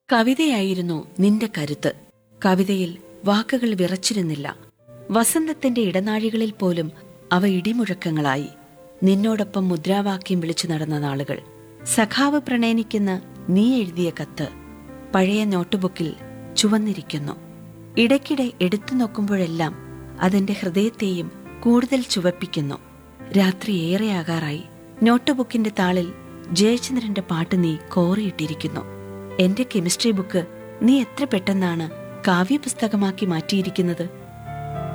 കവിതയായിരുന്നു നിന്റെ കരുത്ത് കവിതയിൽ വാക്കുകൾ വിറച്ചിരുന്നില്ല വസന്തത്തിന്റെ ഇടനാഴികളിൽ പോലും അവ ഇടിമുഴക്കങ്ങളായി നിന്നോടൊപ്പം മുദ്രാവാക്യം വിളിച്ചു നടന്ന നാളുകൾ സഖാവ് പ്രണയനിക്കുന്ന നീ എഴുതിയ കത്ത് പഴയ നോട്ടുബുക്കിൽ ചുവന്നിരിക്കുന്നു ഇടയ്ക്കിടെ എടുത്തു നോക്കുമ്പോഴെല്ലാം അതെന്റെ ഹൃദയത്തെയും കൂടുതൽ ചുവപ്പിക്കുന്നു രാത്രി ഏറെയാകാറായി നോട്ടുബുക്കിന്റെ താളിൽ ജയചന്ദ്രന്റെ പാട്ട് നീ കോറിയിട്ടിരിക്കുന്നു എന്റെ കെമിസ്ട്രി ബുക്ക് നീ എത്ര പെട്ടെന്നാണ് കാവ്യപുസ്തകമാക്കി മാറ്റിയിരിക്കുന്നത്